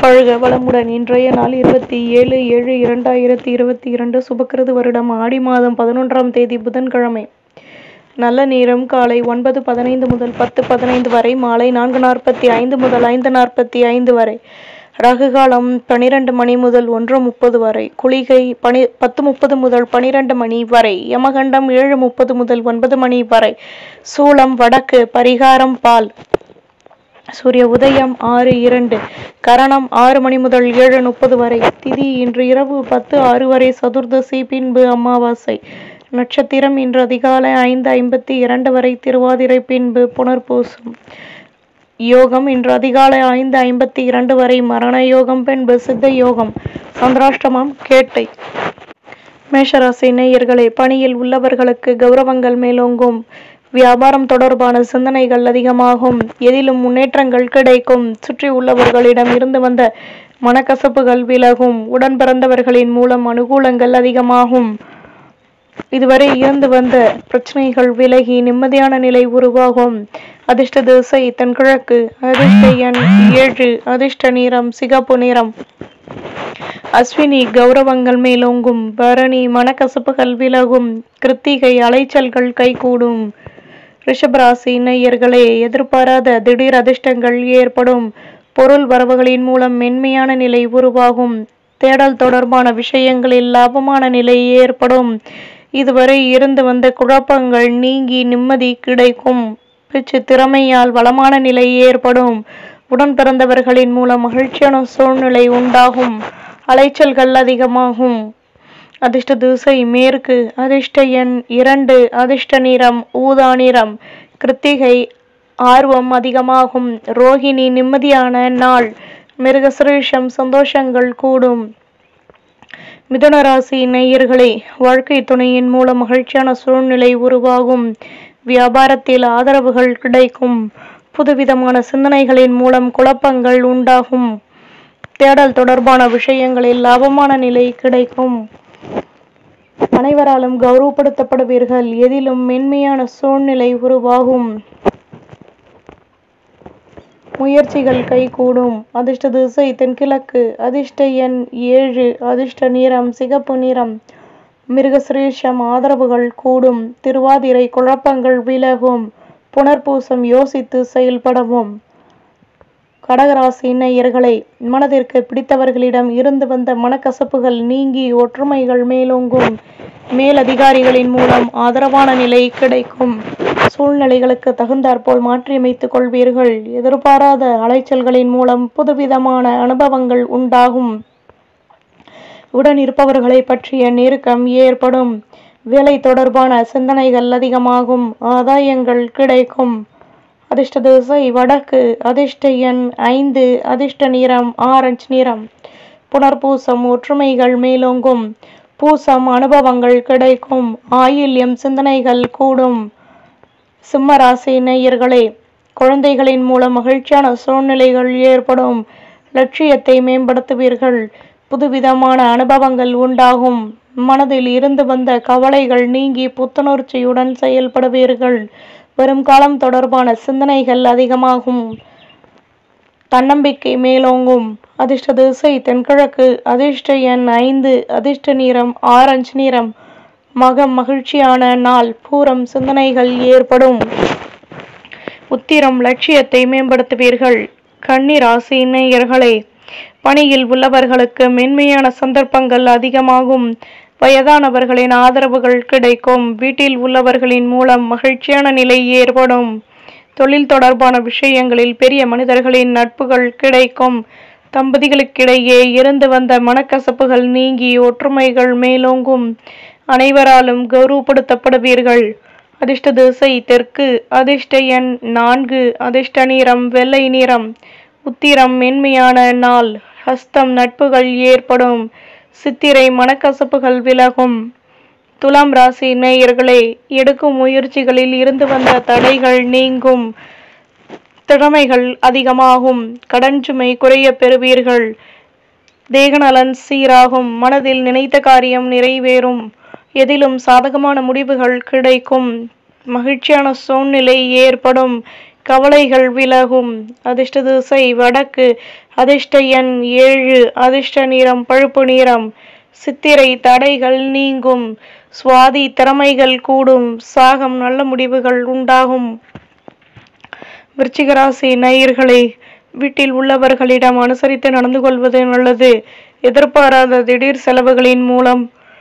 வாழ்க வளமுடன் இன்றைய நாள் இருபத்தி ஏழு ஏழு இரண்டாயிரத்தி இருபத்தி இரண்டு சுபக்கிருது வருடம் ஆடி மாதம் பதினொன்றாம் தேதி புதன்கிழமை நல்ல நேரம் காலை ஒன்பது பதினைந்து முதல் பத்து பதினைந்து வரை மாலை நான்கு நாற்பத்தி ஐந்து முதல் ஐந்து நாற்பத்தி ஐந்து வரை ரகு காலம் பனிரெண்டு மணி முதல் ஒன்று முப்பது வரை குளிகை பனி பத்து முப்பது முதல் பனிரெண்டு மணி வரை யமகண்டம் ஏழு முப்பது முதல் ஒன்பது மணி வரை சூளம் வடக்கு பரிகாரம் பால் சூரிய உதயம் ஆறு இரண்டு கரணம் ஆறு மணி முதல் ஏழு முப்பது வரை திதி இன்று இரவு பத்து ஆறு வரை சதுர்தசி பின்பு அமாவாசை நட்சத்திரம் இன்று அதிகாலை ஐந்து ஐம்பத்தி இரண்டு வரை திருவாதிரை பின்பு புனர்பூசம் யோகம் இன்று அதிகாலை ஐந்து ஐம்பத்தி இரண்டு வரை மரண யோகம் பின்பு சித்த யோகம் சந்திராஷ்டமம் கேட்டை மேஷராசி நேயர்களே பணியில் உள்ளவர்களுக்கு கௌரவங்கள் மேலோங்கும் வியாபாரம் தொடர்பான சிந்தனைகள் அதிகமாகும் எதிலும் முன்னேற்றங்கள் கிடைக்கும் சுற்றி உள்ளவர்களிடம் இருந்து வந்த மனக்கசப்புகள் விலகும் உடன் பிறந்தவர்களின் மூலம் அனுகூலங்கள் அதிகமாகும் இதுவரை இருந்து வந்த பிரச்சனைகள் விலகி நிம்மதியான நிலை உருவாகும் அதிர்ஷ்ட திசை தென்கிழக்கு அதிர்ஷ்ட எண் ஏழு அதிர்ஷ்ட நிறம் சிகப்பு நிறம் அஸ்வினி கௌரவங்கள் மேலோங்கும் பரணி மனக்கசப்புகள் விலகும் கிருத்திகை அலைச்சல்கள் கைகூடும் ரிஷபராசி நேயர்களே எதிர்பாராத திடீர் அதிர்ஷ்டங்கள் ஏற்படும் பொருள் வரவுகளின் மூலம் மென்மையான நிலை உருவாகும் தேடல் தொடர்பான விஷயங்களில் லாபமான நிலை ஏற்படும் இதுவரை இருந்து வந்த குழப்பங்கள் நீங்கி நிம்மதி கிடைக்கும் பேச்சு திறமையால் வளமான நிலை ஏற்படும் உடன் பிறந்தவர்களின் மூலம் மகிழ்ச்சியான சூழ்நிலை உண்டாகும் அலைச்சல்கள் அதிகமாகும் அதிர்ஷ்ட திசை மேற்கு அதிர்ஷ்ட எண் இரண்டு அதிர்ஷ்ட நிறம் ஊதா நிறம் கிருத்திகை ஆர்வம் அதிகமாகும் ரோஹிணி நிம்மதியான நாள் மிருகசிரேஷம் சந்தோஷங்கள் கூடும் மிதுன ராசி நேயர்களே வாழ்க்கை துணையின் மூலம் மகிழ்ச்சியான சூழ்நிலை உருவாகும் வியாபாரத்தில் ஆதரவுகள் கிடைக்கும் புதுவிதமான சிந்தனைகளின் மூலம் குழப்பங்கள் உண்டாகும் தேடல் தொடர்பான விஷயங்களில் லாபமான நிலை கிடைக்கும் அனைவராலும் கௌரவப்படுத்தப்படுவீர்கள் எதிலும் மென்மையான சூழ்நிலை உருவாகும் முயற்சிகள் கைகூடும் அதிர்ஷ்ட திசை தென்கிழக்கு அதிர்ஷ்ட எண் ஏழு அதிர்ஷ்ட நிறம் சிகப்பு நிறம் மிருகசிரேஷம் ஆதரவுகள் கூடும் திருவாதிரை குழப்பங்கள் விலகும் புனர்பூசம் யோசித்து செயல்படவும் கடகராசி நேயர்களை மனதிற்கு பிடித்தவர்களிடம் இருந்து வந்த மனக்கசப்புகள் நீங்கி ஒற்றுமைகள் மேலோங்கும் மேலதிகாரிகளின் மூலம் ஆதரவான நிலை கிடைக்கும் சூழ்நிலைகளுக்கு தகுந்தாற்போல் மாற்றியமைத்துக் கொள்வீர்கள் எதிர்பாராத அலைச்சல்களின் மூலம் புதுவிதமான அனுபவங்கள் உண்டாகும் உடன் இருப்பவர்களை பற்றிய நெருக்கம் ஏற்படும் வேலை தொடர்பான சிந்தனைகள் அதிகமாகும் ஆதாயங்கள் கிடைக்கும் அதிர்ஷ்ட திசை வடக்கு அதிர்ஷ்ட எண் ஐந்து அதிர்ஷ்ட நிறம் ஆரஞ்சு நிறம் புனர்பூசம் ஒற்றுமைகள் மேலோங்கும் பூசம் அனுபவங்கள் கிடைக்கும் ஆயில்யம் சிந்தனைகள் கூடும் சிம்ம ராசி நேயர்களே குழந்தைகளின் மூலம் மகிழ்ச்சியான சூழ்நிலைகள் ஏற்படும் லட்சியத்தை மேம்படுத்துவீர்கள் புதுவிதமான அனுபவங்கள் உண்டாகும் மனதில் இருந்து வந்த கவலைகள் நீங்கி புத்துணர்ச்சியுடன் செயல்படுவீர்கள் வரும் காலம் தொடர்பான சிந்தனைகள் அதிகமாகும் தன்னம்பிக்கை மேலோங்கும் அதிர்ஷ்ட திசை தென்கிழக்கு அதிர்ஷ்ட எண் ஐந்து அதிர்ஷ்ட நிறம் ஆரஞ்சு நிறம் மகம் மகிழ்ச்சியான நாள் பூரம் சிந்தனைகள் ஏற்படும் உத்திரம் லட்சியத்தை மேம்படுத்துவீர்கள் கன்னி ராசி நேயர்களே பணியில் உள்ளவர்களுக்கு மென்மையான சந்தர்ப்பங்கள் அதிகமாகும் வயதானவர்களின் ஆதரவுகள் கிடைக்கும் வீட்டில் உள்ளவர்களின் மூலம் மகிழ்ச்சியான நிலை ஏற்படும் தொழில் தொடர்பான விஷயங்களில் பெரிய மனிதர்களின் நட்புகள் கிடைக்கும் தம்பதிகளுக்கிடையே இருந்து வந்த மனக்கசப்புகள் நீங்கி ஒற்றுமைகள் மேலோங்கும் அனைவராலும் கௌரவப்படுத்தப்படுவீர்கள் அதிர்ஷ்ட திசை தெற்கு அதிர்ஷ்ட எண் நான்கு அதிர்ஷ்ட நிறம் வெள்ளை நிறம் உத்திரம் மென்மையான நாள் ஹஸ்தம் நட்புகள் ஏற்படும் சித்திரை மனக்கசப்புகள் விலகும் துலாம் ராசி நேயர்களே எடுக்கும் முயற்சிகளில் இருந்து வந்த தடைகள் நீங்கும் திறமைகள் அதிகமாகும் கடன் சுமை குறைய பெறுவீர்கள் தேகநலன் சீராகும் மனதில் நினைத்த காரியம் நிறைவேறும் எதிலும் சாதகமான முடிவுகள் கிடைக்கும் மகிழ்ச்சியான சூழ்நிலை ஏற்படும் கவலைகள் விலகும் அதிர்ஷ்ட திசை வடக்கு அதிர்ஷ்ட எண் ஏழு அதிர்ஷ்ட நிறம் பழுப்பு நிறம் சித்திரை தடைகள் நீங்கும் சுவாதி திறமைகள் கூடும் சாகம் நல்ல முடிவுகள் உண்டாகும் விருச்சிகராசி நேயர்களே வீட்டில் உள்ளவர்களிடம் அனுசரித்து நடந்து கொள்வது நல்லது எதிர்பாராத திடீர் செலவுகளின் மூலம்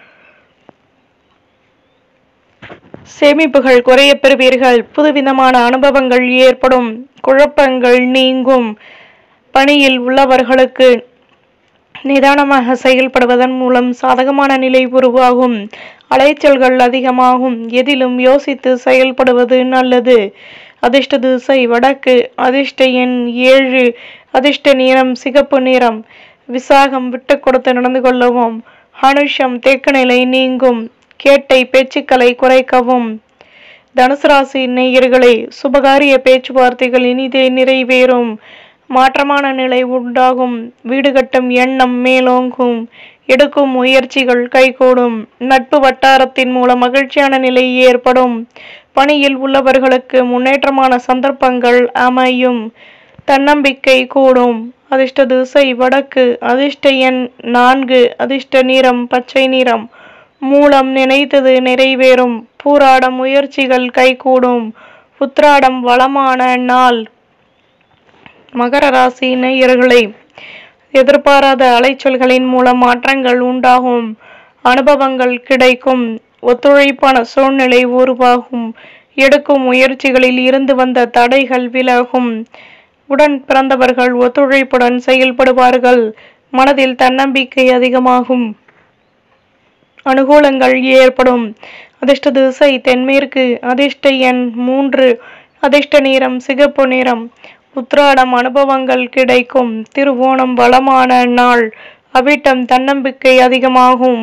சேமிப்புகள் குறைய பெறுவீர்கள் புதுவிதமான அனுபவங்கள் ஏற்படும் குழப்பங்கள் நீங்கும் பணியில் உள்ளவர்களுக்கு நிதானமாக செயல்படுவதன் மூலம் சாதகமான நிலை உருவாகும் அலைச்சல்கள் அதிகமாகும் எதிலும் யோசித்து செயல்படுவது நல்லது அதிர்ஷ்ட திசை வடக்கு அதிர்ஷ்ட எண் ஏழு அதிர்ஷ்ட நிறம் சிகப்பு நிறம் விசாகம் விட்டு கொடுத்து நடந்து கொள்ளவும் அனுஷம் தேக்க நிலை நீங்கும் கேட்டை பேச்சுக்களை குறைக்கவும் தனுசு ராசி நேயர்களே சுபகாரிய பேச்சுவார்த்தைகள் இனிதே நிறைவேறும் மாற்றமான நிலை உண்டாகும் வீடு கட்டும் எண்ணம் மேலோங்கும் எடுக்கும் முயற்சிகள் கைகூடும் நட்பு வட்டாரத்தின் மூலம் மகிழ்ச்சியான நிலை ஏற்படும் பணியில் உள்ளவர்களுக்கு முன்னேற்றமான சந்தர்ப்பங்கள் அமையும் தன்னம்பிக்கை கூடும் அதிர்ஷ்ட திசை வடக்கு அதிர்ஷ்ட எண் நான்கு அதிர்ஷ்ட நிறம் பச்சை நிறம் மூலம் நினைத்தது நிறைவேறும் பூராடம் முயற்சிகள் கைகூடும் உத்ராடம் வளமான நாள் மகர ராசி நேயர்களே எதிர்பாராத அலைச்சல்களின் மூலம் மாற்றங்கள் உண்டாகும் அனுபவங்கள் கிடைக்கும் ஒத்துழைப்பான சூழ்நிலை உருவாகும் எடுக்கும் முயற்சிகளில் இருந்து வந்த தடைகள் விலகும் உடன் பிறந்தவர்கள் ஒத்துழைப்புடன் செயல்படுவார்கள் மனதில் தன்னம்பிக்கை அதிகமாகும் அனுகூலங்கள் ஏற்படும் அதிர்ஷ்ட திசை தென்மேற்கு அதிர்ஷ்ட எண் மூன்று அதிர்ஷ்ட நிறம் சிகப்பு நிறம் உத்ராடம் அனுபவங்கள் கிடைக்கும் திருவோணம் வளமான நாள் அவிட்டம் தன்னம்பிக்கை அதிகமாகும்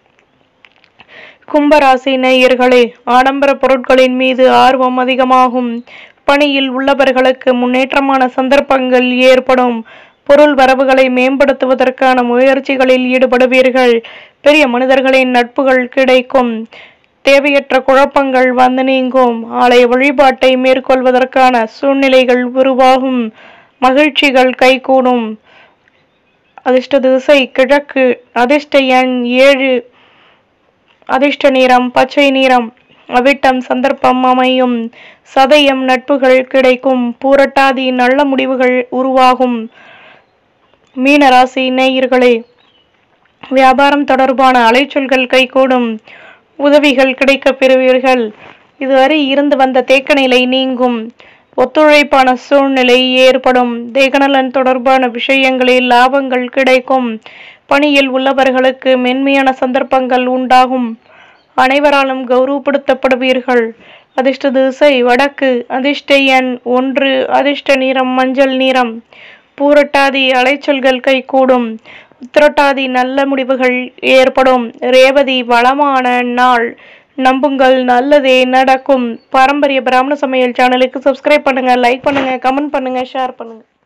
கும்பராசி நேயர்களே ஆடம்பர பொருட்களின் மீது ஆர்வம் அதிகமாகும் பணியில் உள்ளவர்களுக்கு முன்னேற்றமான சந்தர்ப்பங்கள் ஏற்படும் பொருள் வரவுகளை மேம்படுத்துவதற்கான முயற்சிகளில் ஈடுபடுவீர்கள் பெரிய மனிதர்களின் நட்புகள் கிடைக்கும் தேவையற்ற குழப்பங்கள் வந்து நீங்கும் ஆலய வழிபாட்டை மேற்கொள்வதற்கான சூழ்நிலைகள் உருவாகும் மகிழ்ச்சிகள் கைகூடும் அதிர்ஷ்ட திசை கிழக்கு அதிர்ஷ்ட எண் ஏழு அதிர்ஷ்ட நிறம் பச்சை நிறம் அவிட்டம் சந்தர்ப்பம் அமையும் சதயம் நட்புகள் கிடைக்கும் பூரட்டாதி நல்ல முடிவுகள் உருவாகும் மீனராசி நேயர்களே வியாபாரம் தொடர்பான அலைச்சல்கள் கைகூடும் உதவிகள் கிடைக்கப் பெறுவீர்கள் இதுவரை இருந்து வந்த தேக்க நிலை நீங்கும் ஒத்துழைப்பான சூழ்நிலை ஏற்படும் தேகநலன் தொடர்பான விஷயங்களில் லாபங்கள் கிடைக்கும் பணியில் உள்ளவர்களுக்கு மென்மையான சந்தர்ப்பங்கள் உண்டாகும் அனைவராலும் கௌரவப்படுத்தப்படுவீர்கள் அதிர்ஷ்ட திசை வடக்கு அதிர்ஷ்ட எண் ஒன்று அதிர்ஷ்ட நிறம் மஞ்சள் நிறம் பூரட்டாதி அலைச்சல்கள் கைகூடும் உத்திரட்டாதி நல்ல முடிவுகள் ஏற்படும் ரேவதி வளமான நாள் நம்புங்கள் நல்லதே நடக்கும் பாரம்பரிய பிராமண சமையல் சேனலுக்கு சப்ஸ்கிரைப் பண்ணுங்க லைக் பண்ணுங்க கமெண்ட் பண்ணுங்க ஷேர் பண்ணுங்க